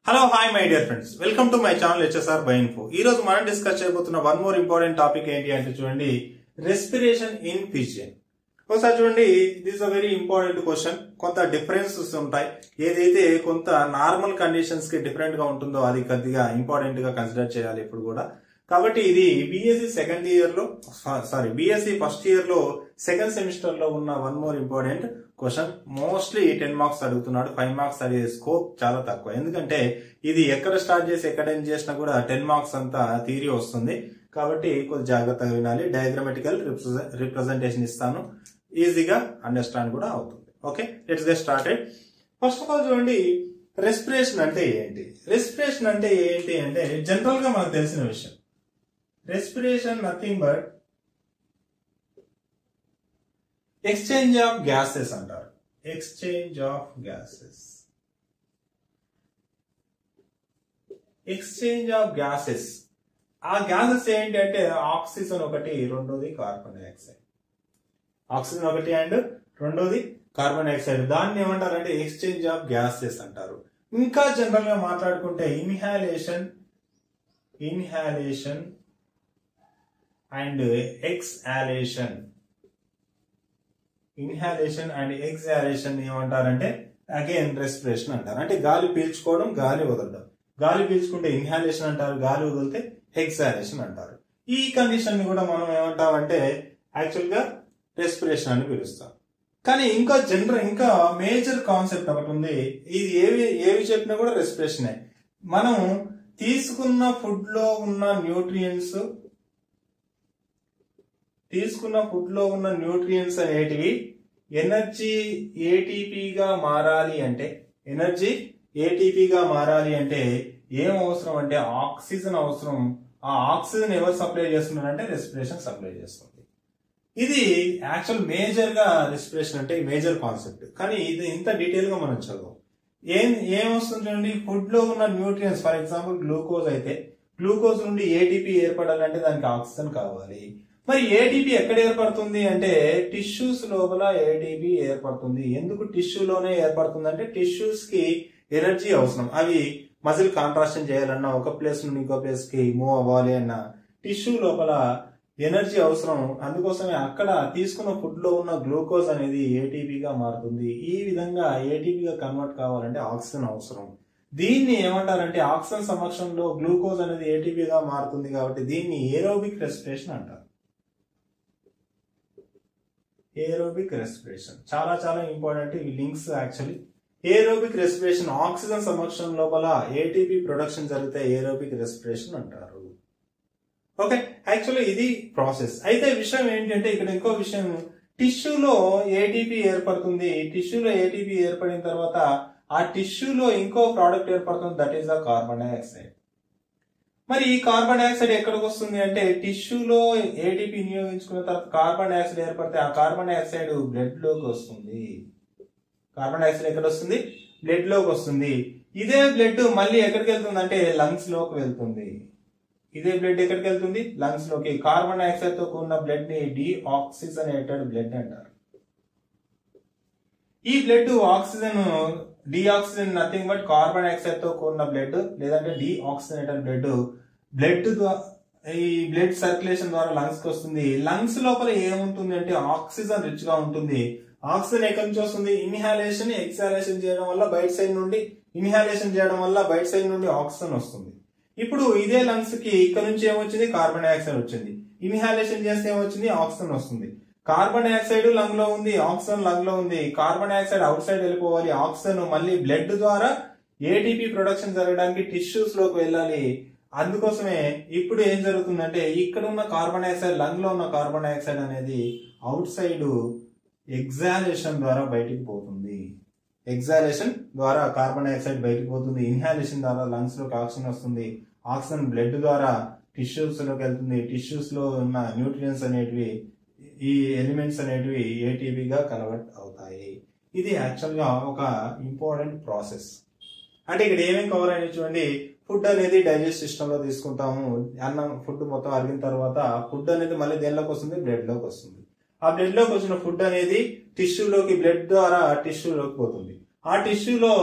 hello hi my dear friends welcome to my channel HSR by info ఈ రోజు మనం discuss చేయబోతున్న one more important topic ఏంటి అంటే చూడండి రెస్పిరేషన్ ఇన్ పిజియన్ ఒకసారి చూడండి this uh very important question కొంత డిఫరెన్సెస్ ఉంటాయి ఏదైతే కొంత నార్మల్ కండిషన్స్ కి డిఫరెంట్ గా ఉంటుందో అది కొద్దిగా ఇంపార్టెంట్ గా కన్సిడర్ చేయాలి ఇప్పుడు కూడా కాబట్టి ఇది బిఎస్సి సెకండ్ ఇయర్ లో సారీ బిఎస్సి ఫస్ట్ ఇయర్ లో సెకండ్ సెమిస్టర్ లో ఉన్న one more important question mostly ten marks అడుగుతున్నాడు ఫైవ్ మార్క్స్ అడిగే స్కోప్ చాలా తక్కువ ఎందుకంటే ఇది ఎక్కడ స్టార్ట్ చేసి ఎక్కడ ఎండ్ చేసినా కూడా టెన్ మార్క్స్ అంతా థియరీ వస్తుంది కాబట్టి కొంచెం జాగ్రత్తగా వినాలి డయాగ్రామెటికల్ రిప్రజెంటేషన్ ఇస్తాను ఈజీగా అండర్స్టాండ్ కూడా అవుతుంది okay let's get started first of all చూడండి రెస్పిరేషన్ అంటే ఏంటి రెస్పిరేషన్ అంటే ఏంటి అంటే జనరల్ గా మనకు తెలిసిన విషయం respiration nothing but exchange of gases అంటారు exchange of gases exchange of gases ఆ గ్యాసెస్ ఏంటి అంటే ఆక్సిజన్ ఒకటి రెండోది కార్బన్ డైఆక్సైడ్ ఆక్సిజన్ ఒకటి అండ్ రెండోది కార్బన్ డైఆక్సైడ్ దాన్ని ఏమంటారంటే ఎక్స్చేంజ్ ఆఫ్ గ్యాసెస్ అంటారు ఇంకా జనరల్ గా మాట్లాడుకుంటే inhalation inhalation and exhalation inhalation and exhalation ఏమంటారంటే అగైన్ రెస్పిరేషన్ అంటారు అంటే గాలి పీల్చుకోవడం గాలి వదలడం గాలి పీల్చుకుంటే ఇన్హాలేషన్ అంటారు గాలి వదిలితే ఎక్స్హాలేషన్ అంటారు ఈ కండిషన్ ని కూడా మనం ఏమంటామంటే యాక్చువల్ గా రెస్పిరేషన్ అని పిలుస్తాం కానీ ఇంకా జనరల్ ఇంకా మేజర్ కాన్సెప్ట్ ఒకటి ఉంది ఇది ఏవి ఏవి చెప్పినా కూడా రెస్పిరేషనే మనం తీసుకున్న ఫుడ్ లో ఉన్న న్యూట్రియంట్స్ తీసుకున్న ఫుడ్ లో ఉన్న న్యూట్రియంట్స్ అనేటివి ఎనర్జీ ఏటీపీగా మారాలి అంటే ఎనర్జీ ఏటీపీగా మారాలి అంటే ఏం అవసరం అంటే ఆక్సిజన్ అవసరం ఆ ఆక్సిజన్ ఎవరు సప్లై చేస్తున్నారంటే రెస్పిరేషన్ సప్లై చేస్తుంది ఇది యాక్చువల్ మేజర్ గా రెస్పిరేషన్ అంటే మేజర్ కాన్సెప్ట్ కానీ ఇది ఇంత డీటెయిల్ గా మనం చదువు ఏం ఏం వస్తుంది చూడండి ఫుడ్ లో ఉన్న న్యూట్రియన్స్ ఫర్ ఎగ్జాంపుల్ గ్లూకోజ్ అయితే గ్లూకోజ్ నుండి ఏటీపీ ఏర్పడాలంటే దానికి ఆక్సిజన్ కావాలి మరి ఏటీపీ ఎక్కడ ఏర్పడుతుంది అంటే టిష్యూస్ లోపల ఏటీపీ ఏర్పడుతుంది ఎందుకు టిష్యూలోనే ఏర్పడుతుంది అంటే టిష్యూస్ కి ఎనర్జీ అవసరం అవి మజిల్ కాంట్రాక్షన్ చేయాలన్నా ఒక ప్లేస్ నుండి ఇంకో ప్లేస్ కి మూవ్ అవ్వాలి అన్న టిష్యూ లోపల ఎనర్జీ అవసరం అందుకోసమే అక్కడ తీసుకున్న ఫుడ్ లో ఉన్న గ్లూకోజ్ అనేది ఏటీపీగా మారుతుంది ఈ విధంగా ఏటీపీగా కన్వర్ట్ కావాలంటే ఆక్సిజన్ అవసరం దీన్ని ఏమంటారంటే ఆక్సిజన్ సమక్షంలో గ్లూకోజ్ అనేది ఏటీపీగా మారుతుంది కాబట్టి దీన్ని ఏరోబిక్ రెస్పిరేషన్ అంటారు ఏరోబిక్ రెస్పిరేషన్ చాలా చాలా ఇంపార్టెంట్ ఇవి links actually aerobic respiration oxygen సమక్షం లోపల ఏటీపీ ప్రొడక్షన్ జరిగితే ఏరోబిక్ రెస్పిరేషన్ అంటారు ఓకే యాక్చువల్లీ ఇది ప్రాసెస్ అయితే విషయం ఏంటంటే ఇక్కడ ఇంకో విషయం టిష్యూలో ఏటీపీ ఏర్పడుతుంది టిష్యూలో ఏటీపీ ఏర్పడిన తర్వాత ఆ టిష్యూలో ఇంకో ప్రోడక్ట్ ఏర్పడుతుంది that is the carbon dioxide మరి ఈ కార్బన్ డైఆక్సైడ్ ఎక్కడికి వస్తుంది అంటే టిష్యూలో ఏటీపీ వినియోగించుకున్న తర్వాత కార్బన్ డైఆక్సైడ్ ఏర్పడితే ఆ కార్బన్ డైఆక్సైడ్ బ్లడ్ లోకి వస్తుంది కార్బన్ డైఆక్సైడ్ ఎక్కడ వస్తుంది బ్లడ్ లోకి వస్తుంది ఇదే బ్లడ్ మళ్ళీ ఎక్కడికి వెళ్తుంది అంటే లంగ్స్ లోకి వెళ్తుంది ఇదే బ్లడ్ ఎక్కడికి వెళ్తుంది లంగ్స్ లోకి కార్బన్ డైఆక్సైడ్ తో కూడిన బ్లడ్ ని డిఆక్సిజనేటెడ్ బ్లడ్ అంటారు ఈ blood oxygen deoxygen nothing but carbon dioxide తో కూడిన బ్లడ్ లేదంటే డిఆక్సిజనేటెడ్ బ్లడ్ బ్లడ్ ఈ బ్లడ్ సర్క్యులేషన్ ద్వారా లంగ్స్ కి వస్తుంది లంగ్స్ లోపల ఏముంటుంది అంటే ఆక్సిజన్ రిచ్ గా ఉంటుంది ఆక్సిజన్ ఎక్కడి నుంచి వస్తుంది ఇన్హాలేషన్ ఎక్సాలేషన్ చేయడం వల్ల బయట సైడ్ నుండి ఇన్హాలేషన్ చేయడం వల్ల బయట సైడ్ నుండి ఆక్సిజన్ వస్తుంది ఇప్పుడు ఇదే లంగ్స్ కి ఇక్కడ నుంచి ఏమొచ్చింది కార్బన్ డైఆక్సైడ్ వచ్చింది ఇన్హాలేషన్ చేస్తే ఏమొచ్చింది ఆక్సిజన్ వస్తుంది కార్బన్ డైఆక్సైడ్ లంగ్ లో ఉంది ఆక్సిజన్ లంగ్ లో ఉంది కార్బన్ డైఆక్సైడ్ అవుట్ సైడ్ వెళ్ళిపోవాలి ఆక్సిజన్ మళ్ళీ బ్లడ్ ద్వారా ఏటీపీ ప్రొడక్షన్ జరగడానికి టిష్యూస్ లోకి వెళ్ళాలి అందుకోసమే ఇప్పుడు ఏం జరుగుతుందంటే ఇక్కడ ఉన్న కార్బన్ డైఆక్సైడ్ లంగ్ లో ఉన్న కార్బన్ డైఆక్సైడ్ అనేది అవుట్ సైడ్ ఎగ్జాలేషన్ ద్వారా బయటికి పోతుంది ఎగ్జాలేషన్ ద్వారా కార్బన్ డైఆక్సైడ్ బయటకు పోతుంది ఇన్హాలేషన్ ద్వారా లంగ్స్ లోకి ఆక్సిజన్ వస్తుంది ఆక్సిజన్ బ్లడ్ ద్వారా టిష్యూస్ లోకి వెళ్తుంది టిష్యూస్ లో ఉన్న న్యూట్రియన్స్ అనేటివి ఈ ఎలిమెంట్స్ అనేటివి ఏటీపీగా కన్వర్ట్ అవుతాయి ఇది యాక్చువల్ గా ఒక ఇంపార్టెంట్ ప్రాసెస్ అంటే ఇక్కడ ఏమేమి కవర్ అయినా చూడండి ఫుడ్ అనేది డైజెస్ట్ సిస్టమ్ లో తీసుకుంటాము అన్నం ఫుడ్ మొత్తం అరిగిన తర్వాత ఫుడ్ అనేది మళ్ళీ దేనిలోకి వస్తుంది బ్లడ్ లోకి వస్తుంది ఆ బ్లడ్ లోకి వచ్చిన ఫుడ్ అనేది టిష్యూలోకి బ్లడ్ ద్వారా టిష్యూలోకి పోతుంది ఆ టిష్యూలో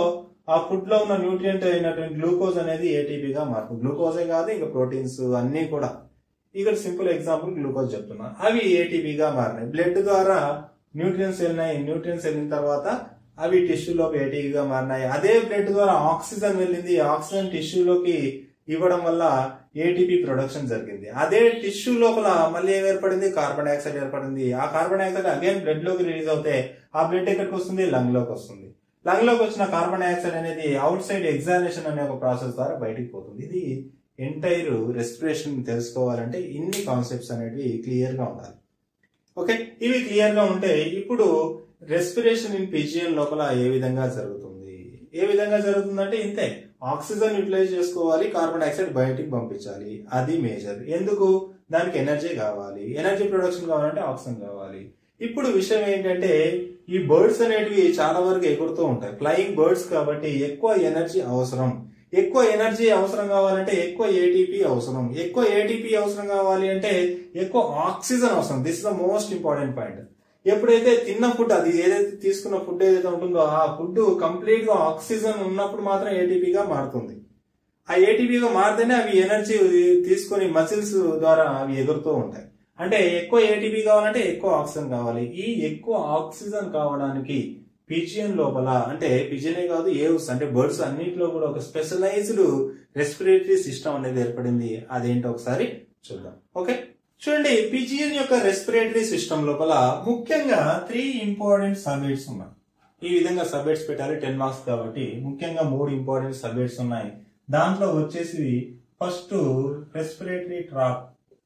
ఆ ఫుడ్ లో ఉన్న న్యూట్రియంట్ అయినటువంటి గ్లూకోజ్ అనేది ఏటీపీగా మారుతుంది గ్లూకోజే కాదు ఇంకా ప్రోటీన్స్ అన్ని కూడా ఇక్కడ సింపుల్ ఎగ్జాంపుల్ గ్లూకోజ్ చెప్తున్నా అవి ఏటీపీగా మారినాయి బ్లడ్ ద్వారా న్యూట్రియన్స్ వెళ్ళినాయి న్యూట్రియన్స్ వెళ్ళిన తర్వాత అవి టిష్యూలోకి ఏటీపీగా మారినాయి అదే బ్లడ్ ద్వారా ఆక్సిజన్ వెళ్ళింది ఆక్సిజన్ టిష్యూలోకి ఇవ్వడం వల్ల ఏటీపీ ప్రొడక్షన్ జరిగింది అదే టిష్యూ లోపల మళ్ళీ ఏం ఏర్పడింది కార్బన్ డైఆక్సైడ్ ఏర్పడింది ఆ కార్బన్ డైఆక్సైడ్ అగైన్ బ్లడ్ లోకి రిలీజ్ అవుతే ఆ బ్లడ్ ఎక్కడికి వస్తుంది లంగ్ లోకి వస్తుంది లంగ్ లోకి వచ్చిన కార్బన్ డైఆక్సైడ్ అనేది అవుట్ సైడ్ ఎగ్జాలేషన్ అనే ఒక ప్రాసెస్ ద్వారా బయటికి పోతుంది ఇది ఎంటైర్ రెస్పిరేషన్ తెలుసుకోవాలంటే ఇన్ని కాన్సెప్ట్స్ అనేవి క్లియర్ గా ఉండాలి ఓకే ఇవి క్లియర్ గా ఉంటే ఇప్పుడు రెస్పిరేషన్ ఇన్ పిజియన్ లోపల ఏ విధంగా జరుగుతుంది ఏ విధంగా జరుగుతుందంటే ఇంతే ఆక్సిజన్ యూటిలైజ్ చేసుకోవాలి కార్బన్ డైఆక్సైడ్ బయటికి పంపించాలి అది మేజర్ ఎందుకు దానికి ఎనర్జీ కావాలి ఎనర్జీ ప్రొడక్షన్ కావాలంటే ఆక్సిజన్ కావాలి ఇప్పుడు విషయం ఏంటంటే ఈ బర్డ్స్ అనేటివి చాలా వరకు ఎగురుతూ ఉంటాయి ఫ్లయింగ్ బర్డ్స్ కాబట్టి ఎక్కువ ఎనర్జీ అవసరం ఎక్కువ ఎనర్జీ అవసరం కావాలంటే ఎక్కువ ఏటీపీ అవసరం ఎక్కువ ఏటీపీ అవసరం కావాలి అంటే ఎక్కువ ఆక్సిజన్ అవసరం this the most important point ఎప్పుడైతే తిన్న ఫుడ్ అది ఏదైతే తీసుకున్న ఫుడ్ ఏదైతే ఉంటుందో ఆ ఫుడ్ కంప్లీట్ గా ఆక్సిజన్ ఉన్నప్పుడు మాత్రం ఏటీపీగా మారుతుంది ఆ ఏటీపీగా మారితేనే అవి ఎనర్జీ తీసుకొని మసిల్స్ ద్వారా అవి ఎగురుతూ ఉంటాయి అంటే ఎక్కువ ఏటీపీ కావాలంటే ఎక్కువ ఆక్సిజన్ కావాలి ఈ ఎక్కువ ఆక్సిజన్ కావడానికి పిజియన్ లోపల అంటే పిజియనే కాదు ఏవ్స్ అంటే బర్డ్స్ అన్నింటిలో కూడా ఒక స్పెషలైజ్డ్ రెస్పిరేటరీ సిస్టమ్ అనేది ఏర్పడింది అదేంటో ఒకసారి చూద్దాం ఓకే చూడండి పిజియన్ యొక్క రెస్పిరేటరీ సిస్టమ్ లోపల ముఖ్యంగా త్రీ ఇంపార్టెంట్ సబ్జెక్ట్స్ ఉన్నాయి ఈ విధంగా సబ్జెక్ట్స్ పెట్టాలి టెన్ మార్క్స్ కాబట్టి ముఖ్యంగా మూడు ఇంపార్టెంట్ సబ్జెక్ట్స్ ఉన్నాయి దాంట్లో వచ్చేసి first respiratory track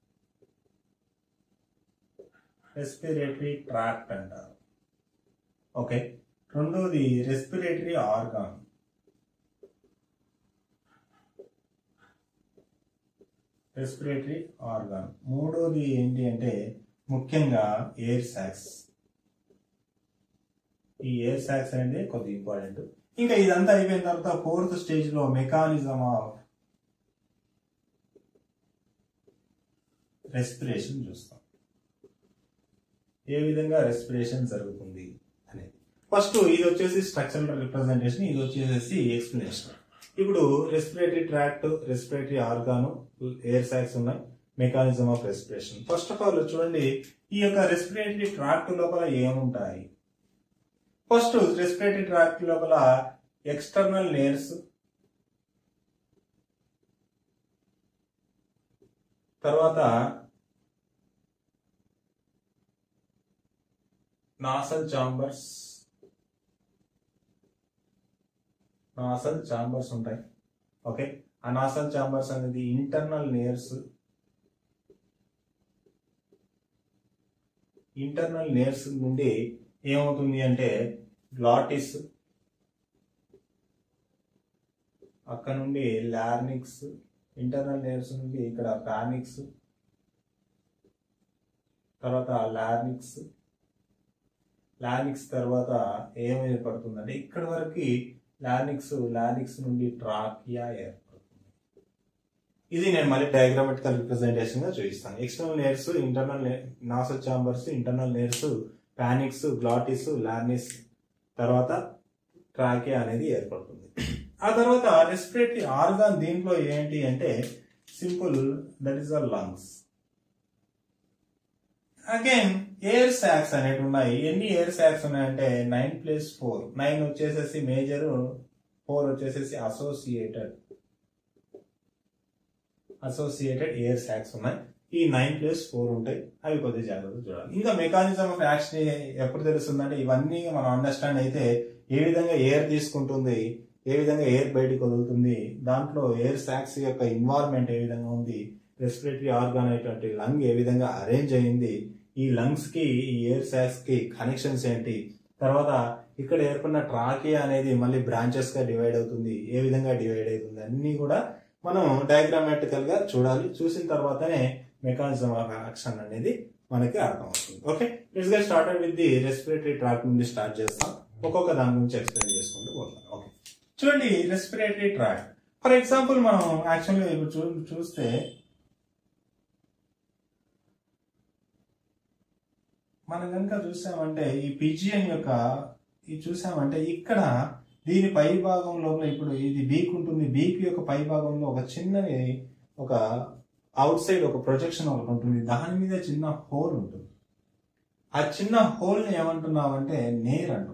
respiratory tract అంటారు ఓకే రెండోది రెస్పిరేటరీ ఆర్గాన్ రెస్పిరేటరీ ఆర్గాన్ మూడోది ఏంటి అంటే ముఖ్యంగా ఎయిర్ సాక్స్ ఈ ఎయిర్ సాక్స్ అనేది కొద్దిగా ఇంపార్టెంట్ ఇంకా ఇదంతా అయిపోయిన తర్వాత ఫోర్త్ స్టేజ్ లో మెకానిజం ఆఫ్ రెస్పిరేషన్ చూస్తాం ఏ విధంగా రెస్పిరేషన్ జరుగుతుంది అనేది ఫస్ట్ ఇది వచ్చేసి స్ట్రక్చరల్ రిప్రజెంటేషన్ ఇది వచ్చేసి ఎక్స్ప్లెనేషన్ ఇప్పుడు respiratory tract respiratory organ air sacs ఉన్నాయి mechanism of respiration first of all చూడండి ఈ యొక్క రెస్పిరేటరీ ట్రాక్ట్ లోపల ఏముంటాయి ఫస్ట్ రెస్పిరేటరీ ట్రాక్ట్ లోపల ఎక్స్టర్నల్ లేయర్స్ తర్వాత నాసల్ చాంబర్స్ నాసల్ చాంబర్స్ ఉంటాయి ఓకే ఆ నాసల్ చాంబర్స్ అనేది ఇంటర్నల్ లేయర్స్ ఇంటర్నల్ లేయర్స్ నుండి ఏమవుతుంది అంటే గ్లాటిస్ అక్కడ నుండి లార్నిక్స్ ఇంటర్నల్ లేయర్స్ నుండి ఇక్కడ పానిక్స్ తర్వాత లార్నిక్స్ లానిక్స్ తర్వాత ఏం ఏర్పడుతుందంటే ఇక్కడ వరకు లానిక్స్ లానిక్స్ నుండి ట్రాకియా ఏర్పడుతుంది ఇది నేను మళ్ళీ డయాగ్రామెటికల్ రిప్రజెంటేషన్ గా చూపిస్తాను external layers internal nasal chambers internal layers pharynx glottis larynx తర్వాత ట్రాకియా అనేది ఏర్పడుతుంది ఆ తర్వాత రెస్పిరేటరీ ఆర్గాన్ దీంట్లో ఏంటి అంటే simple that is the lungs again air sacs అనేవి ఉన్నాయి ఎన్ని ఎయిర్ సాక్స్ ఉన్నాయంటే నైన్ ప్లస్ ఫోర్ నైన్ వచ్చేసేసి మేజర్ ఫోర్ వచ్చేసేసి అసోసియేటెడ్ అసోసియేటెడ్ ఎయిర్ సాక్స్ ఉన్నాయి ఈ నైన్ ప్లస్ ఫోర్ ఉంటాయి అవి కొద్దిగా జాగ్రత్త చూడాలి ఇంకా మెకానిజం ఆఫ్ యాక్షన్ ఎప్పుడు తెలుస్తుందంటే ఇవన్నీ మనం అండర్స్టాండ్ అయితే ఏ విధంగా ఎయిర్ తీసుకుంటుంది ఏ విధంగా ఎయిర్ బయటికి వదులుతుంది దాంట్లో ఎయిర్ సాక్స్ యొక్క ఇన్వాల్వ్మెంట్ ఏ విధంగా ఉంది రెస్పిరేటరీ ఆర్గాన్ అనేటువంటి లంగ్ ఏ విధంగా అరేంజ్ అయింది ఈ లంగ్స్ కి ఈ ఎయిర్ సాక్స్ కి కనెక్షన్స్ ఏంటి తర్వాత ఇక్కడ ఏర్పడిన ట్రాకియా అనేది మళ్ళీ బ్రాంచెస్ గా డివైడ్ అవుతుంది ఏ విధంగా డివైడ్ అవుతుంది అన్ని కూడా మనం డయాగ్రామాటికల్ గా చూడాలి చూసిన తర్వాతనే మెకానిజం ఆఫ్ యాక్షన్ అనేది మనకి అర్థమవుతుంది okay let's get started with the respiratory track నుండి స్టార్ట్ చేస్తాం ఒక్కొక్క దాని గురించి ఎక్స్ప్లెయిన్ చేసుకుంటూ పోతాం ఓకే చూడండి రెస్పిరేటరీ ట్రాక్ ఫర్ ఎగ్జాంపుల్ మనం యాక్చువల్గా ఇప్పుడు చూ చూస్తే మనం కనుక చూసామంటే ఈ పిజియన్ యొక్క ఇది చూసామంటే ఇక్కడ దీని పై భాగం లోపల ఇప్పుడు ఇది బీక్ ఉంటుంది బీక్ యొక్క పై భాగంలో ఒక చిన్నది ఒక అవుట్ సైడ్ ఒక ప్రొజెక్షన్ ఒకటి ఉంటుంది దాని మీద చిన్న హోల్ ఉంటుంది ఆ చిన్న హోల్ ని ఏమంటున్నామంటే నేర్ అంటున్నాం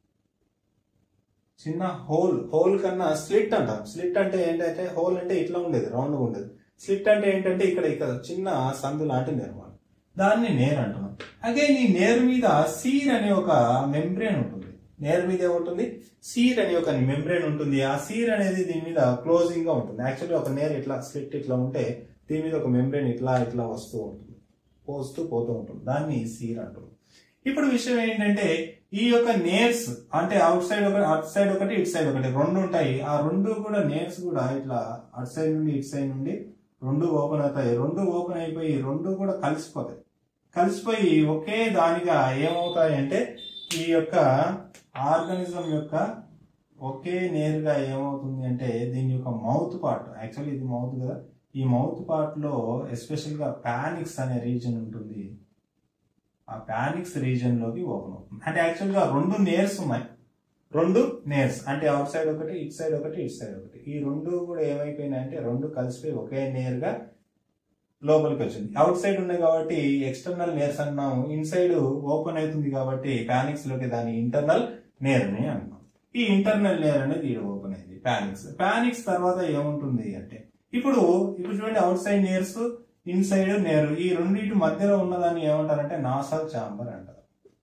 చిన్న హోల్ హోల్ కన్నా స్లిట్ అంటాం స్లిట్ అంటే ఏంటంటే హోల్ అంటే ఇట్లా ఉండేది రౌండ్ ఉండేది స్లిట్ అంటే ఏంటంటే ఇక్కడ ఇక్కడ చిన్న సందు లాంటి నిర్మాణం దాన్ని నేర్ అంటున్నాం అగైన్ ఈ నేర్ మీద సీర్ అనే ఒక మెంబ్రేన్ ఉంటుంది నేర్ మీద ఏముంటుంది సీర్ అనే ఒక మెంబ్రేన్ ఉంటుంది ఆ సీర్ అనేది దీని మీద క్లోజింగ్ గా ఉంటుంది యాక్చువల్లీ ఒక నేర్ ఇట్లా స్లిట్ ఇట్లా ఉంటే దీని మీద ఒక మెంబ్రేన్ ఇట్లా ఇట్లా వస్తూ ఉంటుంది పోస్తూ పోతూ ఉంటుంది దాన్ని సీర్ అంటుంది ఇప్పుడు విషయం ఏంటంటే ఈ యొక్క నేర్స్ అంటే అవుట్ సైడ్ ఒకటి అటు సైడ్ ఒకటి ఇటు సైడ్ ఒకటి రెండు ఉంటాయి ఆ రెండు కూడా నేర్స్ కూడా ఇట్లా అటు సైడ్ నుండి ఇటు సైడ్ నుండి రెండు ఓపెన్ అవుతాయి రెండు ఓపెన్ అయిపోయి రెండు కూడా కలిసిపోతాయి కలిసిపోయి ఒకే దానిగా ఏమవుతాయి అంటే ఈ యొక్క ఆర్గానిజం యొక్క ఒకే నేరుగా ఏమవుతుంది అంటే దీని యొక్క మౌత్ పార్ట్ యాక్చువల్లీ ఇది మౌత్ కదా ఈ మౌత్ పార్ట్ లో ఎస్పెషల్ గా పానిక్స్ అనే రీజన్ ఉంటుంది ఆ పానిక్స్ రీజన్ లోకి ఓపెన్ అవుతుంది అంటే యాక్చువల్ గా రెండు నేర్స్ ఉన్నాయి రెండు నేర్స్ అంటే అవుట్ సైడ్ ఒకటి ఇటు సైడ్ ఒకటి ఇటు సైడ్ ఒకటి ఈ రెండు కూడా ఏమైపోయినాయి అంటే రెండు కలిసిపోయి ఒకే నేరుగా లోపలికి వచ్చింది అవుట్ సైడ్ ఉన్నాయి కాబట్టి ఎక్స్టర్నల్ నేర్స్ అన్నాము ఇన్సైడ్ ఓపెన్ అవుతుంది కాబట్టి పానిక్స్ లోకి దాని ఇంటర్నల్ నేర్ అని అన్నాం ఈ ఇంటర్నల్ నేర్ అనేది ఈడ ఓపెన్ అయింది పానిక్స్ పానిక్స్ తర్వాత ఏముంటుంది అంటే ఇప్పుడు ఇప్పుడు చూడండి outside nares inside nare ఈ రెండింటి మధ్యలో ఉన్నదాన్ని ఏమంటారంటే నాసల్ చాంబర్ అంటారు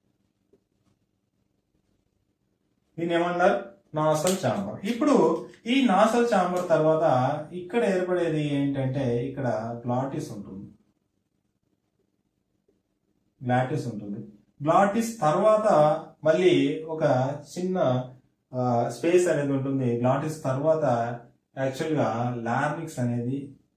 దీన్ని ఏమన్నారు నాసల్ చాంబర్ ఇప్పుడు ఈ నాసల్ చాంబర్ తర్వాత ఇక్కడ ఏర్పడేది ఏంటంటే ఇక్కడ గ్లాటిస్ ఉంటుంది గ్లాటిస్ ఉంటుంది గ్లాటిస్ తర్వాత మళ్ళీ ఒక చిన్న స్పేస్ అనేది ఉంటుంది గ్లాటిస్ తర్వాత యాక్చువల్ గా లార్నిక్స్ అనేది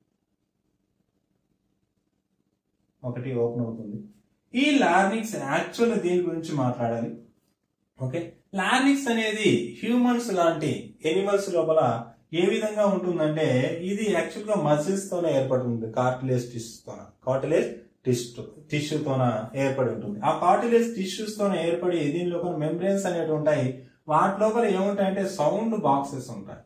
ఒకటి ఓపెన్ అవుతుంది ఈ లార్నిక్స్ యాక్చువల్ దీని గురించి మాట్లాడాలి ఓకే లార్నిక్స్ అనేది హ్యూమన్స్ లాంటి ఎనిమల్స్ లోపల ఏ విధంగా ఉంటుందంటే ఇది యాక్చువల్ గా మజిల్స్ తోనే ఏర్పడుతుంది కార్టిలేజ్ టిష్యూస్ తోన కార్టిలేజ్ టిష్యూ టిష్యూ తోన ఏర్పడి ఉంటుంది ఆ కార్టిలేజ్ టిష్యూస్ తోన ఏర్పడి దీని లోపల మెంబ్రెయిన్స్ అనేవి ఉంటాయి వాటి లోపల ఏముంటాయంటే సౌండ్ బాక్సెస్ ఉంటాయి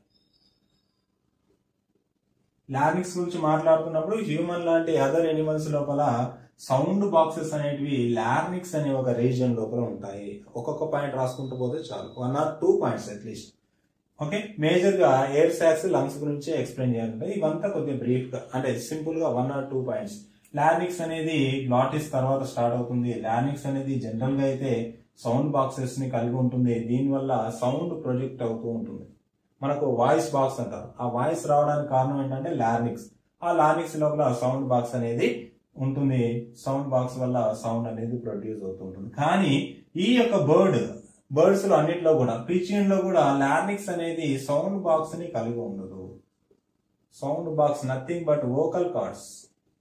లార్నిక్స్ గురించి మాట్లాడుతున్నప్పుడు హ్యూమన్ లాంటి అదర్ ఎనిమల్స్ లోపల సౌండ్ బాక్సెస్ అనేటివి లార్నిక్స్ అనే ఒక రీజియన్ లోపల ఉంటాయి ఒక్కొక్క పాయింట్ రాసుకుంటూ పోతే చాలు one or two points at least okay major గా ఎయిర్ సాక్స్ లంగ్స్ గురించి ఎక్స్ప్లెయిన్ చేయాలంటే ఇవంతా కొద్దిగా బ్రీఫ్ గా అంటే సింపుల్ గా one or two points larynx అనేది గ్లాటిస్ తర్వాత స్టార్ట్ అవుతుంది లార్నిక్స్ అనేది జనరల్ గా అయితే సౌండ్ బాక్సెస్ ని కలిగి ఉంటుంది దీని వల్ల సౌండ్ ప్రొజెక్ట్ అవుతూ ఉంటుంది మనకు వాయిస్ బాక్స్ అంటారు ఆ వాయిస్ రావడానికి కారణం ఏంటంటే లార్నిక్స్ ఆ లార్నిక్స్ లోపల సౌండ్ బాక్స్ అనేది ఉంటుంది సౌండ్ బాక్స్ వల్ల సౌండ్ అనేది ప్రొడ్యూస్ అవుతుంటుంది కానీ ఈ యొక్క బర్డ్ బర్డ్స్ లో అన్నిట్లో కూడా పిచియన్ లో కూడా లార్నిక్స్ అనేది సౌండ్ బాక్స్ ని కలిగి ఉండదు sound box nothing but vocal cords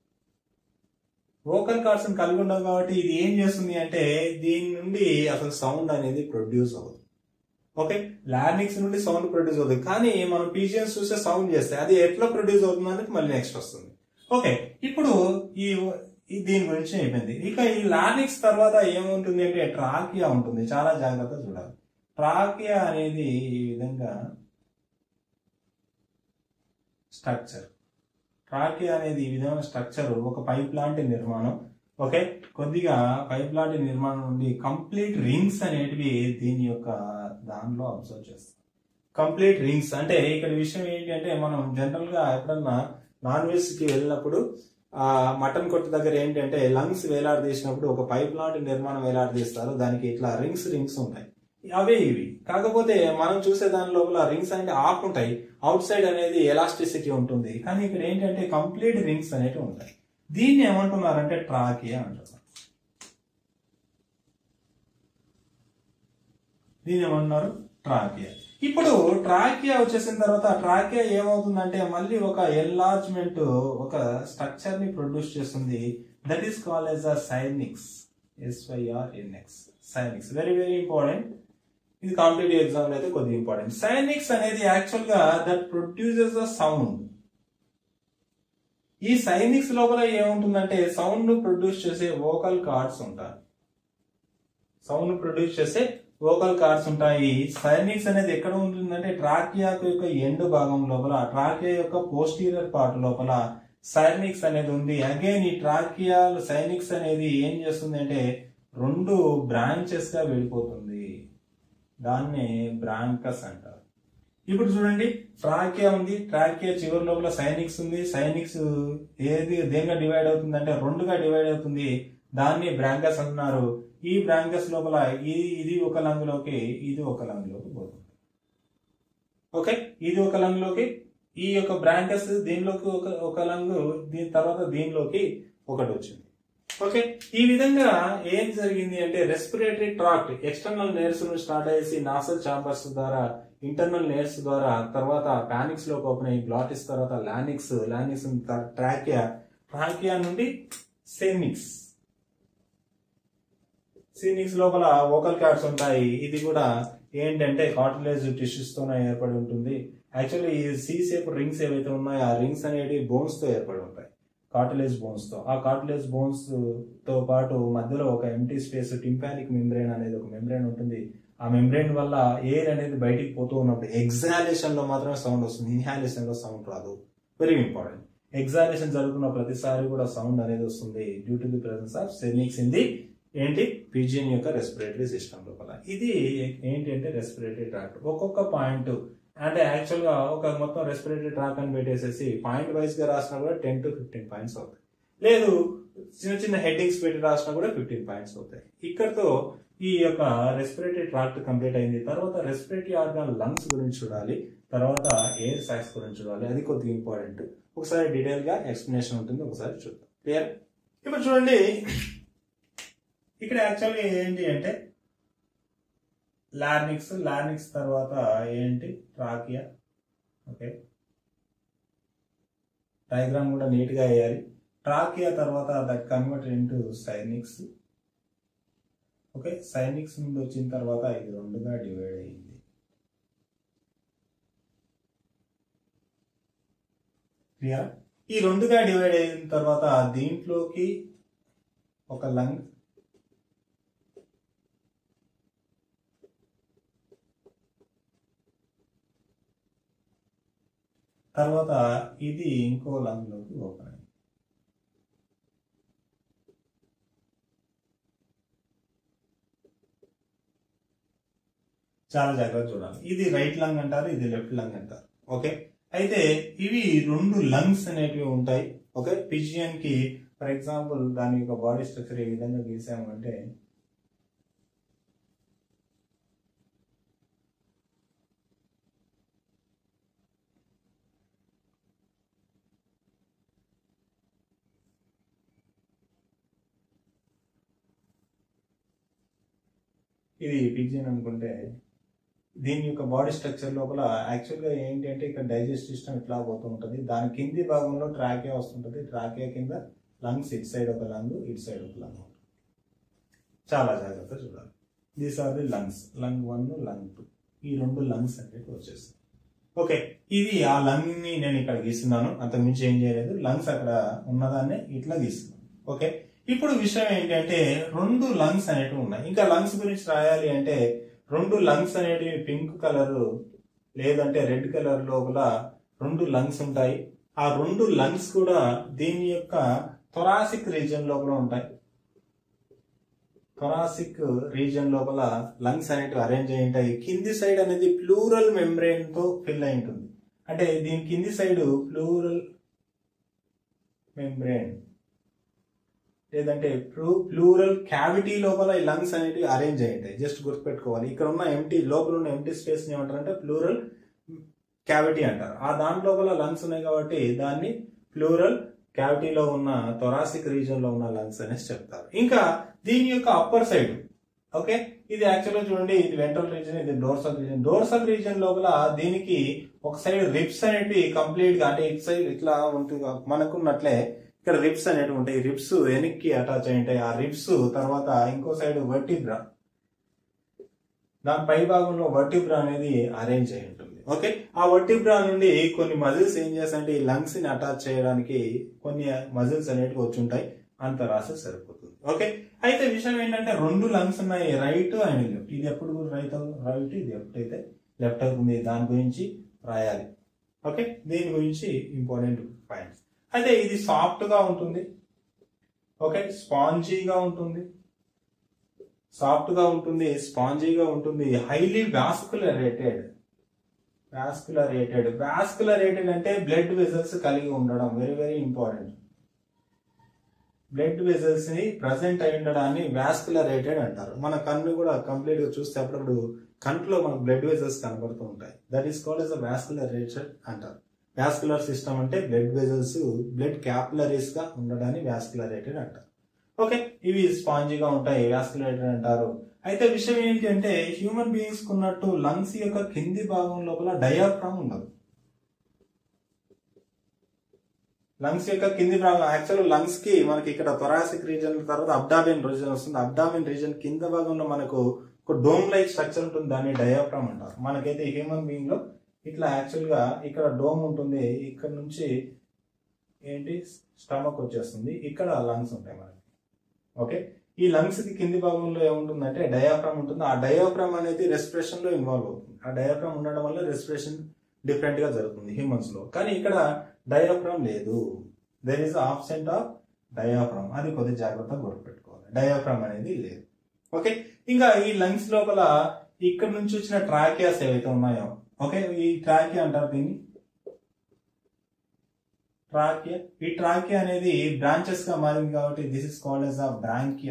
vocal cords కలిగి ఉండవు కాబట్టి ఇది ఏం చేస్తుంది అంటే దీని నుండి అసలు సౌండ్ అనేది ప్రొడ్యూస్ అవ్వదు ఓకే లార్నిక్స్ నుండి సౌండ్ ప్రొడ్యూస్ అవుతుంది కానీ మనం పీజియన్స్ చూస్తే సౌండ్ చేస్తే అది ఎట్లా ప్రొడ్యూస్ అవుతుంది అనేది మళ్ళీ నెక్స్ట్ వస్తుంది ఓకే ఇప్పుడు ఈ ఈ దీని గురించి అయిపోయింది ఇక ఈ లార్నిక్స్ తర్వాత ఏముంటుంది అంటే ట్రాకియా ఉంటుంది చాలా జాగ్రత్త చూడాలి ట్రాకియా అనేది ఈ విధంగా స్ట్రక్చర్ ట్రాకియా అనేది ఈ విధమైన స్ట్రక్చర్ ఒక పైప్ లాంటి నిర్మాణం ఓకే కొద్దిగా పైప్ లాంటి నిర్మాణం నుండి కంప్లీట్ రింగ్స్ అనేటివి దీని యొక్క దానిలో అబ్జర్వ్ చేస్తాం కంప్లీట్ రింగ్స్ అంటే ఇక్కడ విషయం ఏంటి అంటే మనం జనరల్ గా ఎప్పుడన్నా నాన్ వెజ్ కి వెళ్ళినప్పుడు ఆ మటన్ కొట్టు దగ్గర ఏంటంటే లంగ్స్ వేలాడదీసినప్పుడు ఒక పైప్ లాంటి నిర్మాణం వేలాడదీస్తారు దానికి ఇట్లా రింగ్స్ రింగ్స్ ఉంటాయి అవే ఇవి కాకపోతే మనం చూసే దాని లోపల రింగ్స్ అంటే ఆఫ్ ఉంటాయి అవుట్ సైడ్ అనేది ఎలాస్టిసిటీ ఉంటుంది కానీ ఇక్కడ ఏంటంటే కంప్లీట్ రింగ్స్ అనేవి ఉంటాయి దీన్ని ఏమంటున్నారంటే ట్రాకియా అంటున్నారు దీన్ని ఏమంటున్నారు ట్రాకియా ఇప్పుడు ట్రాకియా వచ్చేసిన తర్వాత ట్రాకియా ఏమవుతుందంటే మళ్ళీ ఒక ఎన్లార్జ్మెంట్ ఒక స్ట్రక్చర్ ని ప్రొడ్యూస్ చేస్తుంది that is call as uh syrinx SYR NX syrinx very very important ఇది కాంపిటేటివ్ ఎగ్జామ్ అయితే కొద్దిగా ఇంపార్టెంట్ సైనిక్స్ అనేది యాక్చువల్ గా దట్ ప్రొడ్యూసెస్ అ సౌండ్ ఈ సైనిక్స్ లోపల ఏముంటుందంటే సౌండ్ ను ప్రొడ్యూస్ చేసే వోకల్ కార్డ్స్ ఉంటాయి సౌండ్ ప్రొడ్యూస్ చేసే వోకల్ కార్డ్స్ ఉంటాయి సైనిక్స్ అనేది ఎక్కడ ఉంటుందంటే ట్రాకియా యొక్క ఎండ్ భాగం లోపల ట్రాకియా యొక్క పోస్టీరియర్ పార్ట్ లోపల సైనిక్స్ అనేది ఉంది అగైన్ ఈ ట్రాకియా సైనిక్స్ అనేది ఏం చేస్తుంది అంటే రెండు బ్రాంచెస్ గా విడిపోతుంది దాన్నే బ్రాంకస్ అంటారు ఇప్పుడు చూడండి ట్రాకియా ఉంది ట్రాకియా చివరి లోపల సైనిక్స్ ఉంది సైనిక్స్ ఏది దేనిగా డివైడ్ అవుతుంది అంటే రెండుగా డివైడ్ అవుతుంది దాన్ని బ్రాంకస్ అంటున్నారు ఈ బ్రాంకస్ లోపల ఇది ఇది ఒక లంగులోకి ఇది ఒక లంగులోకి పోతుంది ఓకే ఇది ఒక లంగులోకి ఈ యొక్క బ్రాంకస్ దీనిలోకి ఒక ఒక లంగు దీని తర్వాత దీనిలోకి ఒకటి వచ్చింది ఓకే ఈ విధంగా ఏం జరిగింది అంటే రెస్పిరేటరీ ట్రాక్ట్ ఎక్స్టర్నల్ నేర్స్ నుంచి స్టార్ట్ అయ్యేసి నాసల్ చాంబర్స్ ద్వారా ఇంటర్నల్ నేర్స్ ద్వారా తర్వాత పానిక్స్ లోకి ఓపెన్ అయ్యి గ్లాటిస్ తర్వాత లానిక్స్ లానిక్స్ ట్రాకియా ట్రాకియా నుండి సెమిక్స్ సీనిక్స్ లోపల వోకల్ కార్డ్స్ ఉంటాయి ఇది కూడా ఏంటంటే కార్టిలేజ్ టిష్యూస్ తోనే ఏర్పడి ఉంటుంది యాక్చువల్లీ ఈ సి షేప్ రింగ్స్ ఏవైతే ఉన్నాయో ఆ రింగ్స్ అనేవి బోన్స్ తో ఏర్పడి ఉంటాయి కార్టిలేజ్ బోన్స్ తో ఆ కార్టిలేజ్ బోన్స్ తో పాటు మధ్యలో ఒక ఎంటీ స్పేస్ టింపానిక్ మెంబ్రెయిన్ అనేది ఒక మెంబ్రెయిన్ ఉంటుంది ఆ మెంబ్రెయిన్ వల్ల ఎయిర్ అనేది బయటికి పోతూ ఉన్నప్పుడు ఎగ్జాలేషన్ లో మాత్రమే సౌండ్ వస్తుంది ఇన్హాలేషన్ లో సౌండ్ రాదు వెరీ ఇంపార్టెంట్ ఎగ్జాలేషన్ జరుగుతున్న ప్రతిసారి కూడా సౌండ్ అనేది వస్తుంది due to the presence of syrinx in the ఏంటి పిజియన్ యొక్క రెస్పిరేటరీ సిస్టమ్ లోపల ఇది ఏంటి అంటే రెస్పిరేటరీ ట్రాక్ట్ ఒక్కొక్క పాయింట్ అంటే యాక్చువల్ గా ఒక మొత్తం రెస్పిరేటరీ ట్రాక్ అని పెట్టేసేసి పాయింట్ వైజ్ గా రాసినా కూడా టెన్ టు ఫిఫ్టీన్ పాయింట్స్ అవుతాయి లేదు చిన్న చిన్న హెడ్డింగ్స్ పెట్టి రాసినా కూడా ఫిఫ్టీన్ పాయింట్స్ అవుతాయి ఇక్కడతో ఈ యొక్క రెస్పిరేటరీ ట్రాక్ట్ కంప్లీట్ అయింది తర్వాత రెస్పిరేటరీ ఆర్గాన్ లంగ్స్ గురించి చూడాలి తర్వాత ఎయిర్ సాక్స్ గురించి చూడాలి అది కొద్దిగా ఇంపార్టెంట్ ఒకసారి డీటెయిల్ గా ఎక్స్ప్లెనేషన్ ఉంటుంది ఒకసారి చూద్దాం క్లియర్ ఇప్పుడు చూడండి ఇక్కడ యాక్చువల్గా ఏంటి అంటే లార్నిక్స్ లార్నిక్స్ తర్వాత ఏంటి ట్రాకియా ఓకే డయాగ్రామ్ కూడా నీట్గా వేయాలి ట్రాకియా తర్వాత that convert into syrinx okay syrinx నుండి వచ్చిన తర్వాత ఇది రెండుగా డివైడ్ అయ్యింది క్లియర్ ఈ రెండుగా డివైడ్ అయిన తర్వాత దీంట్లోకి ఒక లంగ్ తర్వాత ఇది ఇంకో లంగ్లోకి ఓపెన్ అయింది చాలా జాగ్రత్త చూడాలి ఇది రైట్ లంగ్ అంటారు ఇది లెఫ్ట్ లంగ్ అంటారు ఓకే అయితే ఇవి రెండు లంగ్స్ అనేటివి ఉంటాయి ఓకే పిజియన్ కి ఫర్ ఎగ్జాంపుల్ దాని యొక్క బాడీ స్ట్రక్చర్ ఏ విధంగా గీసాము అంటే ఇది పిజియన్ అనుకుంటే దీని యొక్క బాడీ స్ట్రక్చర్ లోపల యాక్చువల్గా ఏంటి అంటే ఇక్కడ డైజెస్ట్ సిస్టమ్ ఇట్లా పోతూ ఉంటుంది దాని కింది భాగంలో ట్రాకియా వస్తుంటుంది ట్రాకియా కింద లంగ్స్ ఇటు సైడ్ ఒక లంగ్ ఇటు సైడ్ ఒక లంగ్ చాలా జాగ్రత్త చూడాలి these are the lungs lung one lung two ఈ రెండు లంగ్స్ అనేవి వచ్చేస్తాయి ఓకే ఇది ఆ లంగ్ ని నేను ఇక్కడ గీస్తున్నాను అంతకుమించి ఏం చేయలేదు లంగ్స్ అక్కడ ఉన్నదాన్ని ఇట్లా గీస్తున్నాను ఓకే ఇప్పుడు విషయం ఏంటంటే రెండు లంగ్స్ అనేటివి ఉన్నాయి ఇంకా లంగ్స్ గురించి రాయాలి అంటే రెండు లంగ్స్ అనేటివి పింక్ కలర్ లేదంటే రెడ్ కలర్ లోపల రెండు లంగ్స్ ఉంటాయి ఆ రెండు లంగ్స్ కూడా దీని యొక్క థొరాసిక్ రీజియన్ లోపల ఉంటాయి థొరాసిక్ రీజియన్ లోపల లంగ్స్ అనేటివి అరేంజ్ అయి ఉంటాయి కింది సైడ్ అనేది ప్లూరల్ మెంబ్రెయిన్ తో ఫిల్ అయి ఉంటుంది అంటే దీని కింది సైడ్ ప్లూరల్ మెంబ్రెయిన్ లేదంటే ప్లూరల్ క్యావిటీ లోపల ఈ లంగ్స్ అనేటివి అరేంజ్ అయి ఉంటాయి జస్ట్ గుర్తుపెట్టుకోవాలి ఇక్కడ ఉన్న ఎంటీ లోపల ఉన్న ఎంటీ స్పేస్ ని ఏమంటారంటే ప్లూరల్ క్యావిటీ అంటారు ఆ దాని లోపల లంగ్స్ ఉన్నాయి కాబట్టి దాన్ని ప్లూరల్ క్యావిటీలో ఉన్న థొరాసిక్ రీజన్ లో ఉన్న లంగ్స్ అనేసి చెప్తారు ఇంకా దీని యొక్క అప్పర్ సైడ్ ఓకే ఇది యాక్చువల్గా చూడండి ఇది వెంట్రల్ రీజన్ ఇది డోర్సల్ రీజన్ డోర్సల్ రీజన్ లోపల దీనికి ఒక సైడ్ రిప్స్ అనేటివి కంప్లీట్ గా అంటే ఇటు సైడ్ ఇట్లా ఉంటుంది మనకున్నట్లే ఇక్కడ రిప్స్ అనేవి ఉంటాయి రిప్స్ వెనక్కి అటాచ్ అయి ఉంటాయి ఆ రిప్స్ తర్వాత ఇంకో సైడ్ వర్టిబ్రా దాని పై భాగంలో వర్టిబ్రా అనేది అరేంజ్ అయి ఉంటుంది ఓకే ఆ వర్టిబ్రా నుండి కొన్ని మజిల్స్ ఏం చేస్తాయంటే ఈ లంగ్స్ ని అటాచ్ చేయడానికి కొన్ని మజిల్స్ అనేటివి వచ్చి ఉంటాయి అంత రాస్తే సరిపోతుంది ఓకే అయితే విషయం ఏంటంటే రెండు లంగ్స్ ఉన్నాయి రైట్ అండ్ లెఫ్ట్ ఇది ఎప్పుడు రైట్ రైట్ ఇది ఎప్పుడైతే లెఫ్ట్ అవుతుంది దాని గురించి రాయాలి ఓకే దీని గురించి ఇంపార్టెంట్ పాయింట్స్ అయితే ఇది సాఫ్ట్ గా ఉంటుంది ఓకే స్పాంజీగా ఉంటుంది సాఫ్ట్ గా ఉంటుంది స్పాంజీగా ఉంటుంది హైలీ వాస్కులరేటెడ్ వాస్కులరేటెడ్ వాస్కులరేటెడ్ అంటే బ్లడ్ వెజల్స్ కలిగి ఉండడం very very important blood vessels ని ప్రజెంట్ అయి ఉండడాన్ని వాస్కులరేటెడ్ అంటారు మన కన్ను కూడా కంప్లీట్ గా చూస్తే అప్పుడప్పుడు కంట్లో మనకు బ్లడ్ వెజల్స్ కనబడుతూ ఉంటాయి that is called as vascularated అంటారు వాస్కులర్ సిస్టమ్ అంటే బ్లడ్ వెజల్స్ బ్లడ్ క్యాపిలరీస్ గా ఉండడాన్ని వాస్కులరేటెడ్ అంటారు ఓకే ఇవి స్పాంజీగా ఉంటాయి వాస్కులరేటెడ్ అంటారు అయితే విషయం ఏంటి అంటే హ్యూమన్ బీయింగ్స్ కున్నట్టు లంగ్స్ యొక్క కింది భాగం లోపల డయాఫ్రామ్ ఉండదు లంగ్స్ యొక్క కింది భాగం యాక్చువల్ లంగ్స్ కి మనకి ఇక్కడ థొరాసిక్ రీజన్ తర్వాత అబ్డామిన్ రీజన్ వస్తుంది అబ్డామిన్ రీజన్ కింద భాగంలో మనకు ఒక డోమ్ లైక్ స్ట్రక్చర్ ఉంటుంది దాన్ని డయాఫ్రామ్ అంటారు మనకైతే హ్యూమన్ బీయింగ్ లో ఇట్లా యాక్చువల్ గా ఇక్కడ డోమ్ ఉంటుంది ఇక్కడ నుంచి ఏంటి స్టమక్ వచ్చేస్తుంది ఇక్కడ లంగ్స్ ఉంటాయి మనకి ఓకే ఈ లంగ్స్ కి కింది భాగంలో ఏముంటుందంటే డయాఫ్రామ్ ఉంటుంది ఆ డయాఫ్రామ్ అనేది రెస్పిరేషన్ లో ఇన్వాల్వ్ అవుతుంది ఆ డయాఫ్రామ్ ఉండడం వల్ల రెస్పిరేషన్ డిఫరెంట్ గా జరుగుతుంది హ్యూమన్స్ లో కానీ ఇక్కడ డయాఫ్రామ్ లేదు there is absent of diaphragm అది కొద్ది జాగ్రత్తగా గుర్తుపెట్టుకోవాలి డయాఫ్రామ్ అనేది లేదు ఓకే ఇంకా ఈ లంగ్స్ లోపల ఇక్కడ నుంచి వచ్చిన ట్రాకియాస్ ఏవైతే ఉన్నాయో ఓకే ఈ ట్రాకియా అంటారు దీన్ని ట్రాకియా ఈ ట్రాకియా అనేది బ్రాంచెస్ గా మారింది కాబట్టి this is called as a bronchia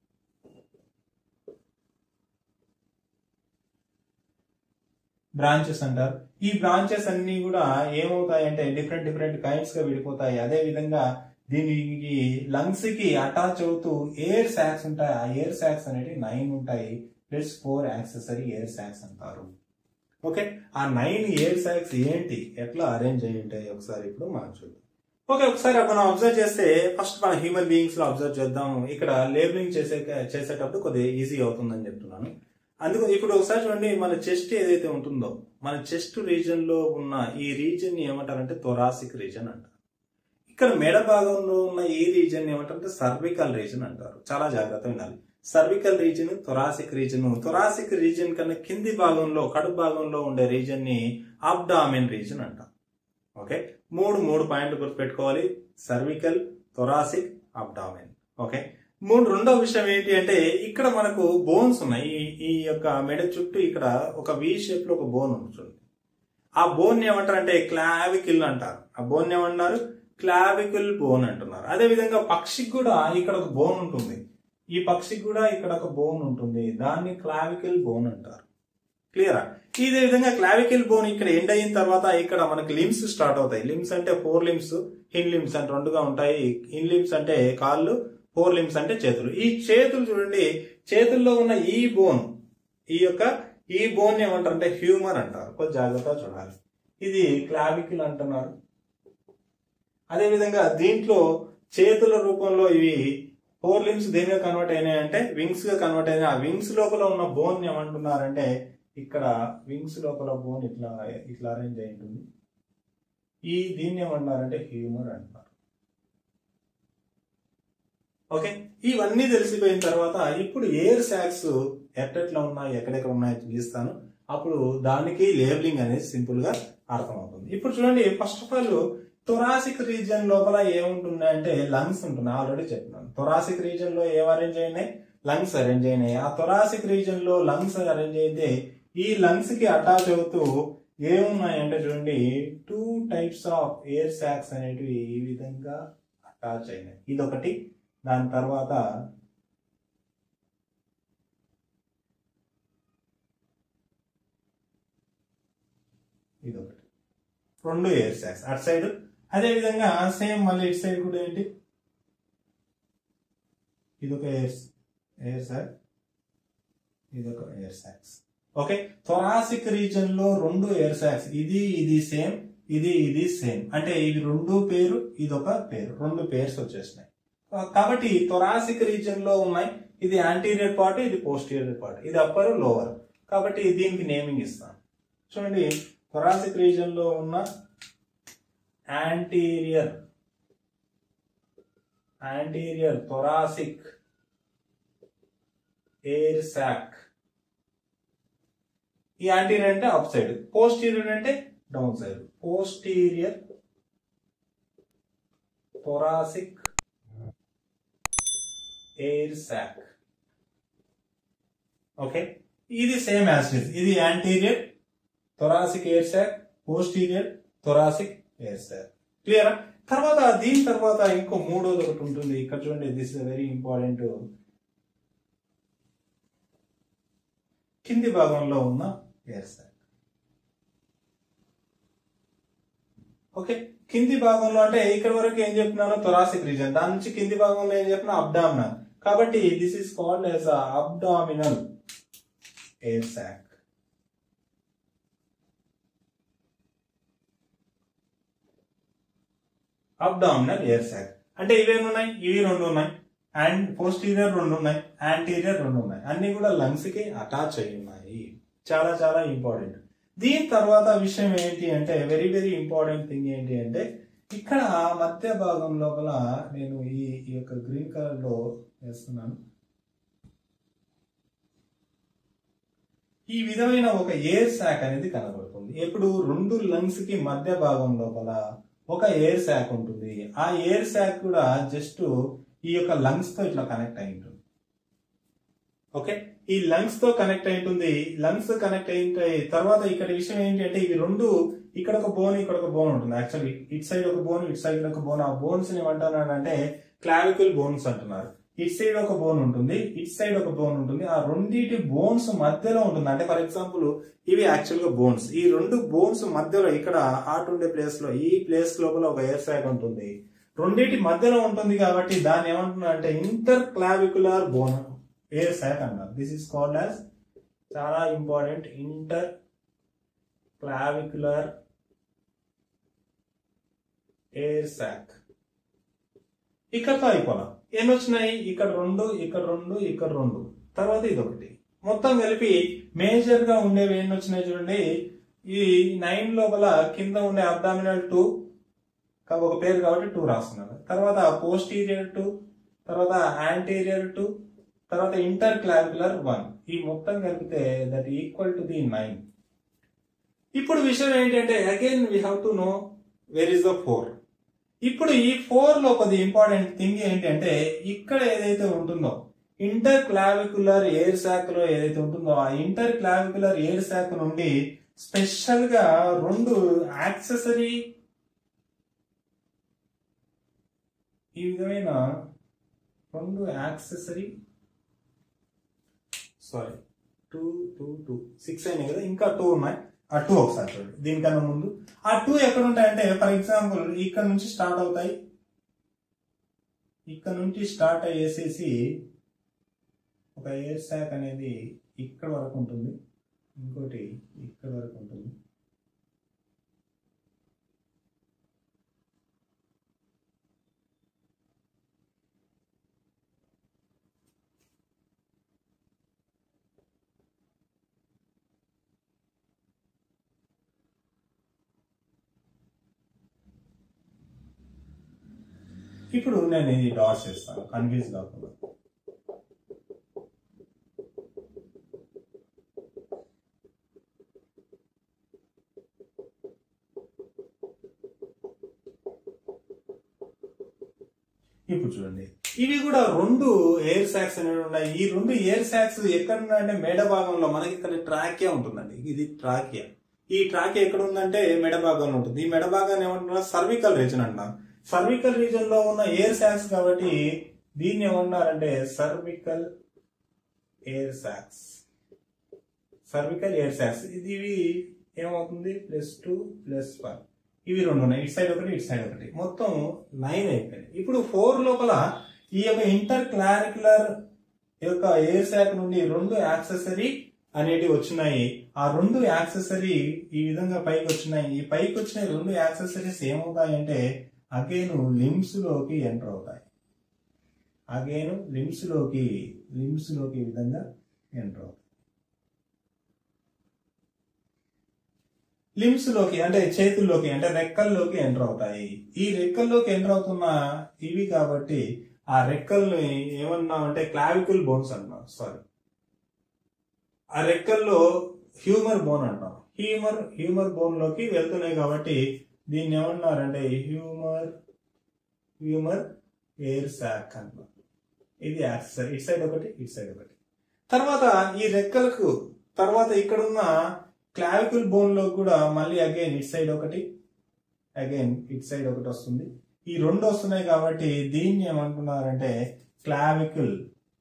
branches అంటారు ఈ బ్రాంచెస్ అన్ని కూడా ఏమవుతాయి అంటే డిఫరెంట్ డిఫరెంట్ కైండ్స్ గా విడిపోతాయి అదే విధంగా దీనికి లంగ్స్ కి అటాచ్ అవుతూ ఎయిర్ సాక్స్ ఉంటాయి ఆ ఎయిర్ సాక్స్ అనేవి నైన్ ఉంటాయి plus four accessory air sacs అంటారు ఓకే ఆ నైన్ ఎయిర్ సాక్స్ ఏంటి ఎట్లా అరేంజ్ అయ్యి ఉంటాయి ఒకసారి ఇప్పుడు మనం చూద్దాం ఓకే ఒకసారి మనం అబ్జర్వ్ చేస్తే ఫస్ట్ మన హ్యూమన్ బీయింగ్స్ లో అబ్జర్వ్ చేద్దాం ఇక్కడ లేబులింగ్ చేసే చేసేటప్పుడు కొద్దిగా ఈజీ అవుతుందని చెప్తున్నాను అందుకు ఇప్పుడు ఒకసారి చూడండి మన చెస్ట్ ఏదైతే ఉంటుందో మన చెస్ట్ రీజన్ లో ఉన్న ఈ రీజన్ ని ఏమంటారంటే థొరాసిక్ రీజన్ అంటారు ఇక్కడ మెడ భాగంలో ఉన్న ఈ రీజన్ ఏమంటారంటే సర్వికల్ రీజన్ అంటారు చాలా జాగ్రత్త వినాలి cervical region thoracic region thoracic region కన్నా కింది భాగంలో కడుపు భాగంలో ఉండే రీజన్ ని అబ్డామిన్ రీజన్ అంటాం ఓకే మూడు మూడు పాయింట్లు గుర్తుపెట్టుకోవాలి సర్వికల్ థొరాసిక్ అబ్డామిన్ ఓకే మూడు రెండో విషయం ఏంటి అంటే ఇక్కడ మనకు బోన్స్ ఉన్నాయి ఈ ఈ యొక్క మెడ చుట్టూ ఇక్కడ ఒక వి షేప్ లో ఒక బోన్ ఉంటుంది ఆ బోన్ ఏమంటారు అంటే క్లావికిల్ అంటారు ఆ బోన్ ఏమన్నారు క్లావికిల్ బోన్ అంటున్నారు అదే విధంగా పక్షికి కూడా ఇక్కడ ఒక బోన్ ఉంటుంది ఈ పక్షికి కూడా ఇక్కడ ఒక బోన్ ఉంటుంది దాన్ని క్లావికిల్ బోన్ అంటారు క్లియరా ఇదే విధంగా క్లావికిల్ బోన్ ఇక్కడ ఎండ్ అయిన తర్వాత ఇక్కడ మనకి లిమ్స్ స్టార్ట్ అవుతాయి లిమ్స్ అంటే ఫోర్ లిమ్స్ హిన్ లిమ్స్ అంటే రెండుగా ఉంటాయి హిన్ లిమ్స్ అంటే కాళ్ళు ఫోర్ లిమ్స్ అంటే చేతులు ఈ చేతులు చూడండి చేతుల్లో ఉన్న ఈ బోన్ ఈ యొక్క ఈ బోన్ ఏమంటారు అంటే హ్యూమర్ అంటారు కొంచెం జాగ్రత్తగా చూడాలి ఇది క్లావికిల్ అంటున్నారు అదే విధంగా దీంట్లో చేతుల రూపంలో ఇవి ఫోర్ లిమ్స్ దేనిగా కన్వర్ట్ అయినాయి అంటే వింగ్స్ గా కన్వర్ట్ అయినాయి ఆ వింగ్స్ లోపల ఉన్న బోన్ ఏమంటున్నారంటే ఇక్కడ వింగ్స్ లోపల బోన్ ఇట్లా ఇట్లా అరేంజ్ అయి ఉంటుంది ఈ దీన్ని ఏమంటున్నారంటే హ్యూమర్ అంటున్నారు ఓకే ఇవన్నీ తెలిసిపోయిన తర్వాత ఇప్పుడు ఎయిర్ సాక్స్ ఎట్టెట్లా ఉన్నాయి ఎక్కడెక్కడ ఉన్నాయో గీస్తాను అప్పుడు దానికి లేబులింగ్ అనేది సింపుల్ గా అర్థమవుతుంది ఇప్పుడు చూడండి first of all thoracic region లోపల ఏముంటుంది అంటే లంగ్స్ ఉంటున్నాయి ఆల్రెడీ చెప్పినాను థొరాసిక్ రీజియన్ లో ఏం అరేంజ్ అయినాయి లంగ్స్ అరేంజ్ అయినాయి ఆ థొరాసిక్ రీజియన్ లో లంగ్స్ అరేంజ్ అయితే ఈ లంగ్స్ కి అటాచ్ అవుతూ ఏమున్నాయంటే చూడండి two types of air sacs అనేటివి ఈ విధంగా అటాచ్ అయినాయి ఇదొకటి దాని తర్వాత ఇదొకటి రెండు ఎయిర్ సాక్స్ అటు సైడ్ అదే విధంగా సేమ్ మళ్ళీ ఇటు సైడ్ కూడా ఏంటి ఇదొక ఎయిర్ ఎయిర్ సాక్ ఇదొక air sacs okay thoracic region లో రెండు ఎయిర్ సాక్స్ ఇది ఇది సేమ్ ఇది ఇది సేమ్ అంటే ఇవి రెండు పేరు ఇదొక పేరు రెండు పేర్స్ వచ్చేసినాయి కాబట్టి థొరాసిక్ రీజన్ లో ఉన్నాయి ఇది యాంటీరియర్ పార్ట్ ఇది పోస్టీరియర్ పార్ట్ ఇది అప్పర్ లోవర్ కాబట్టి దీనికి నేమింగ్ ఇస్తాను చూడండి థొరాసిక్ రీజన్ లో ఉన్న anterior anterior thoracic air sac ఈ యాంటీరియర్ అంటే అప్ సైడ్ పోస్టీరియర్ అంటే down side posterior thoracic air sac okay ఇది సేమ్ యాసిడ్ ఇది anterior thoracic air sac posterior thoracic air sac clear తర్వాత దీని తర్వాత ఇంకో మూడోది ఒకటి ఉంటుంది ఇక్కడ చూడండి దిస్ ఇస్ వెరీ ఇంపార్టెంట్ కింది భాగంలో ఉన్న ఎయిర్ సాక్ ఓకే కింది భాగంలో అంటే ఇక్కడ వరకు ఏం చెప్తున్నాను థొరాసిక్ రీజన్ దాని నుంచి కింది భాగంలో ఏం చెప్పినా అబ్డామినల్ కాబట్టి this is called as abdominal air sac abdominal air sac అంటే ఇవేమి ఉన్నాయి ఇవి రెండు ఉన్నాయి అండ్ పోస్టీరియర్ రెండు ఉన్నాయి యాంటీరియర్ రెండు ఉన్నాయి అన్ని కూడా లంగ్స్ కి అటాచ్ అయి ఉన్నాయి చాలా చాలా ఇంపార్టెంట్ దీని తర్వాత విషయం ఏంటి అంటే వెరీ వెరీ ఇంపార్టెంట్ థింగ్ ఏంటి అంటే ఇక్కడ మధ్య భాగం లోపల నేను ఈ ఈ యొక్క గ్రీన్ కలర్ లో వేస్తున్నాను ఈ విధమైన ఒక ఎయిర్ శాక్ అనేది కనబడుతుంది ఎప్పుడు రెండు లంగ్స్ కి మధ్య భాగం లోపల ఒక ఎయిర్ శాక్ ఉంటుంది ఆ ఎయిర్ శాక్ కూడా జస్ట్ ఈ యొక్క లంగ్స్ తో ఇట్లా కనెక్ట్ అయి ఉంటుంది ఓకే ఈ లంగ్స్ తో కనెక్ట్ అయి ఉంటుంది లంగ్స్ కనెక్ట్ అయి తర్వాత ఇక్కడ విషయం ఏంటి అంటే ఇవి రెండు ఇక్కడ ఒక బోన్ ఇక్కడ ఒక బోన్ ఉంటుంది యాక్చువల్లీ ఇట్ సైడ్ ఒక బోన్ ఇట్ సైడ్ ఒక బోన్ ఆ బోన్స్ ఏమంటున్నారు అంటే క్లావికల్ బోన్స్ అంటున్నారు ఇట్ సైడ్ ఒక బోన్ ఉంటుంది ఇట్ సైడ్ ఒక బోన్ ఉంటుంది ఆ రెండింటి బోన్స్ మధ్యలో ఉంటుంది అంటే ఫర్ ఎగ్జాంపుల్ ఇవి యాక్చువల్ గా బోన్స్ ఈ రెండు బోన్స్ మధ్యలో ఇక్కడ హార్ట్ ఉండే ప్లేస్ లో ఈ ప్లేస్ లోపల ఒక ఎయిర్ సాక్ ఉంటుంది రెండింటి మధ్యలో ఉంటుంది కాబట్టి దాన్ని ఏమంటున్నారు అంటే interclavicular bone air sac అన్నారు దిస్ ఇస్ కాల్డ్ యాజ్ చాలా important interclavicular air sac ఇక్కడతో అయిపోలా ఎన్ని వచ్చినాయి ఇక్కడ రెండు ఇక్కడ రెండు ఇక్కడ రెండు తర్వాత ఇది ఒకటి మొత్తం కలిపి మేజర్ గా ఉండేవి ఎన్ని వచ్చినాయి చూడండి ఈ నైన్ లోపల కింద ఉండే అబ్డామినల్ టూ ఒక పేరు కాబట్టి టూ రాస్తున్నాను తర్వాత పోస్టీరియర్ టూ తర్వాత యాంటీరియర్ టూ తర్వాత ఇంటర్ క్లావికులర్ వన్ ఈ మొత్తం కలిపితే that equal to the nine ఇప్పుడు విషయం ఏంటంటే again we have to know where is the four ఇప్పుడు ఈ ఫోర్ లో కొద్ది ఇంపార్టెంట్ థింగ్ ఏంటంటే ఇక్కడ ఏదైతే ఉంటుందో ఇంటర్ క్లావికులర్ ఎయిర్ శాక్ లో ఏదైతే ఉంటుందో ఆ ఇంటర్ క్లావికులర్ ఎయిర్ శాక్ నుండి స్పెషల్ గా రెండు యాక్సెసరీ ఈ విధమైన రెండు accessory sorry two two two six అయినాయి కదా ఇంకా టూ ఉన్నాయి ఆ టూ ఒకసారి చూడండి దీనికన్నా ముందు ఆ టూ ఎక్కడ ఉంటాయంటే ఫర్ ఎగ్జాంపుల్ ఇక్కడ నుంచి స్టార్ట్ అవుతాయి ఇక్కడ నుంచి స్టార్ట్ అయ్యేసేసి ఒక ఎయిర్ శాక్ అనేది ఇక్కడ వరకు ఉంటుంది ఇంకోటి ఇక్కడ వరకు ఉంటుంది ఇప్పుడు నేను ఇది డాట్ చేస్తాను కన్ఫ్యూజ్ కాకుండా ఇప్పుడు చూడండి ఇవి కూడా రెండు ఎయిర్ సాక్స్ అనేవి ఉన్నాయి ఈ రెండు ఎయిర్ సాక్స్ ఎక్కడ ఉన్నాయంటే మెడ భాగంలో మనకి ఇక్కడ ట్రాకియా ఉంటుందండి ఇది ట్రాకియా ఈ ట్రాకియా ఎక్కడ ఉందంటే మెడ భాగంలో ఉంటుంది ఈ మెడ భాగాన్ని ఏమంటున్నారు సర్వికల్ రీజన్ అంటాం సర్వికల్ రీజన్ లో ఉన్న ఎయిర్ సాక్స్ కాబట్టి దీన్ని ఏమన్నారంటే cervical air sacs cervical air sacs ఇది ఇవి ఏమవుతుంది ప్లస్ టూ ప్లస్ వన్ ఇవి రెండు ఉన్నాయి ఇటు సైడ్ ఒకటి ఇటు సైడ్ ఒకటి మొత్తం నైన్ అయిపోయింది ఇప్పుడు ఫోర్ లోపల ఈ యొక్క ఇంటర్ క్లారికులర్ యొక్క ఎయిర్ శాక్ నుండి రెండు యాక్సెసరీ అనేటివి వచ్చినాయి ఆ రెండు యాక్సెసరీ ఈ విధంగా పైకి వచ్చినాయి ఈ పైకి వచ్చిన రెండు యాక్సెసరీస్ ఏమవుతాయంటే అగైన్ లిమ్స్ లోకి ఎంటర్ అవుతాయి అగైన్ లిమ్స్ లోకి లిమ్స్ లోకి ఈ విధంగా ఎంటర్ అవుతాయి లిమ్స్ లోకి అంటే చేతుల్లోకి అంటే రెక్కల్లోకి ఎంటర్ అవుతాయి ఈ రెక్కల్లోకి ఎంటర్ అవుతున్న ఇవి కాబట్టి ఆ రెక్కల్ని ఏమన్నామంటే క్లావికల్ బోన్స్ అంటున్నాం సారీ ఆ రెక్కల్లో హ్యూమర్ బోన్ అంటాం హ్యూమర్ హ్యూమర్ బోన్ లోకి వెళ్తున్నాయి కాబట్టి దీన్ని ఏమన్నారంటే హ్యూమర్ హ్యూమర్ ఎయిర్ సాక్ అంటాం ఇది యాక్సెసరీ ఇటు సైడ్ ఒకటి ఇటు సైడ్ ఒకటి తర్వాత ఈ రెక్కలకు తర్వాత ఇక్కడ ఉన్న క్లావికల్ బోన్ లో కూడా మళ్ళీ అగైన్ ఇటు సైడ్ ఒకటి అగైన్ ఇటు సైడ్ ఒకటి వస్తుంది ఈ రెండు వస్తున్నాయి కాబట్టి దీన్ని ఏమంటున్నారంటే క్లావికల్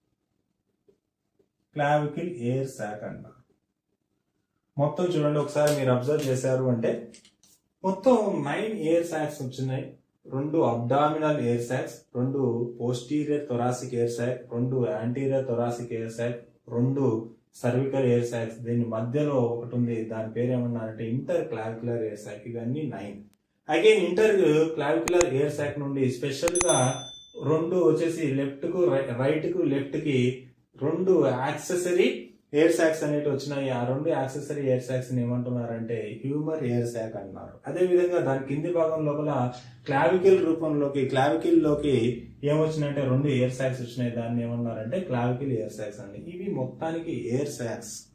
క్లావికల్ ఎయిర్ సాక్ అంటారు మొత్తం చూడండి ఒకసారి మీరు అబ్జర్వ్ చేశారు అంటే మొత్తం నైన్ ఎయిర్ సాక్స్ వచ్చినాయి రెండు అబ్డామినల్ ఎయిర్ సాక్స్ రెండు పోస్టీరియర్ థొరాసిక్ ఎయిర్ సాక్ రెండు యాంటీరియర్ థొరాసిక్ ఎయిర్ సాక్ రెండు సర్వికల్ ఎయిర్ సాక్స్ దీని మధ్యలో ఒకటి ఉంది దాని పేరు ఏమన్నారంటే ఇంటర్ క్లావికులర్ ఎయిర్ సాక్ ఇవన్నీ nine again interclavicular air sac నుండి స్పెషల్ గా రెండు వచ్చేసి లెఫ్ట్ కు రైట్ కు లెఫ్ట్ కి రెండు యాక్సెసరీ ఎయిర్ సాక్స్ అనేవి వచ్చినాయి ఆ రెండు యాక్సెసరీ ఎయిర్ సాక్స్ ఏమంటున్నారంటే హ్యూమర్ ఎయిర్ సాక్ అంటున్నారు అదే విధంగా దాని కింది భాగం లోపల క్లావికల్ రూపంలోకి క్లావికల్ లోకి ఏమొచ్చినాయంటే రెండు ఎయిర్ సాక్స్ వచ్చినాయి దాన్ని ఏమన్నారంటే క్లావికల్ ఎయిర్ సాక్స్ అండి ఇవి మొత్తానికి ఎయిర్ సాక్స్